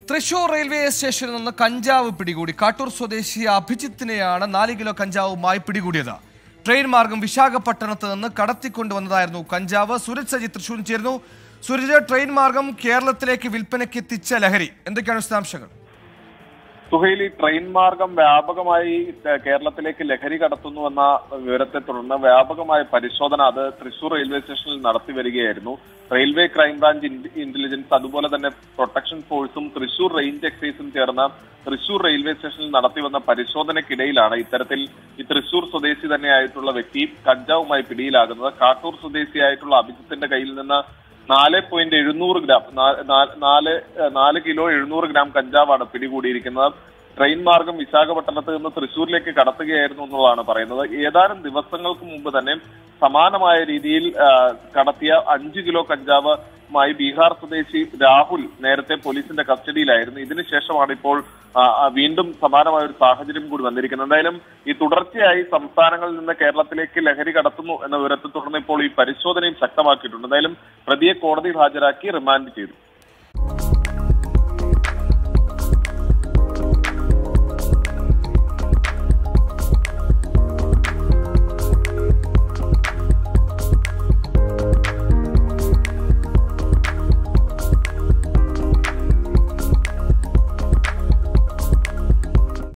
Thrissur railway സ്റ്റേഷനിൽ നിന്ന് കഞ്ചാവ് പിടികൂടി കാട്ടൂർ സ്വദേശി അഭിജിത്തിനെയാണ് നാല് കിലോ കഞ്ചാവുമായി പിടികൂടിയത് ട്രെയിൻ മാർഗം വിശാഖപട്ടണത്ത് നിന്ന് കടത്തിക്കൊണ്ടുവന്നതായിരുന്നു കഞ്ചാവ് സൂരജ് സജി തൃശൂരിൽ ചേരുന്നു സൂരജ് ട്രെയിൻ മാർഗം കേരളത്തിലേക്ക് വിൽപ്പനയ്ക്ക് എത്തിച്ച ലഹരി എന്തൊക്കെയാണ് വിശദാംശങ്ങൾ സുഹൈലി ട്രെയിൻ മാർഗം വ്യാപകമായി ഏഹ്, കേരളത്തിലേക്ക് ലഹരി കടത്തുന്നുവെന്ന വിവരത്തെ തുടർന്ന് വ്യാപകമായ പരിശോധന അത് തൃശൂർ റെയിൽവേ സ്റ്റേഷനിൽ നടത്തി വരികയായിരുന്നു റെയിൽവേ ക്രൈംബ്രാഞ്ച് ഇൻ- ഇന്റലിജൻസ് അതുപോലെ തന്നെ പ്രൊട്ടക്ഷൻ ഫോഴ്സും തൃശൂർ റേഞ്ച് എക്സൈസും ചേർന്ന് തൃശൂർ റെയിൽവേ സ്റ്റേഷനിൽ നടത്തിവന്ന പരിശോധനയ്ക്കിടയിലാണ് ഇത്തരത്തിൽ ഈ തൃശൂർ സ്വദേശി തന്നെയായിട്ടുള്ള വ്യക്തി കഞ്ചാവുമായി പിടിയിലാകുന്നത് കാട്ടൂർ സ്വദേശിയായിട്ടുള്ള അഭിജിത്തിന്റെ കയ്യിൽ നിന്ന് നാല് പോയിന്റ് എഴുന്നൂറ് ഗ്രാം നാ- നാ- നാല് ഏഹ്, നാല് കിലോ എഴുന്നൂറ് ഗ്രാം കഞ്ചാവാണ് പിടികൂടിയിരിക്കുന്നത് ട്രെയിൻ മാർഗം വിശാഖപട്ടണത്ത് നിന്ന് തൃശൂരിലേക്ക് കടത്തുകയായിരുന്നു എന്നുള്ളതാണ് പറയുന്നത് ഏതാനും ദിവസങ്ങൾക്ക് മുമ്പ് തന്നെ സമാനമായ രീതിയിൽ ആ, കടത്തിയ അഞ്ച് കിലോ കഞ്ചാവുമായി ബീഹാർ സ്വദേശി രാഹുൽ നേരത്തെ പോലീസിന്റെ കസ്റ്റഡിയിലായിരുന്നു ഇതിനുശേഷമാണ് ഇപ്പോൾ ആ, ആ, വീണ്ടും സമാനമായ ഒരു സാഹചര്യം കൂടി വന്നിരിക്കുന്നത് എന്തായാലും ഈ തുടർച്ചയായി സംസ്ഥാനങ്ങളിൽ നിന്ന് കേരളത്തിലേക്ക് ലഹരി കടത്തുന്നു എന്ന വിവരത്തെ തുടർന്ന് ഇപ്പോൾ ഈ പരിശോധനയും ശക്തമാക്കിയിട്ടുണ്ട് എന്തായാലും പ്രതിയെ കോടതിയിൽ ഹാജരാക്കി റിമാൻഡ് ചെയ്തു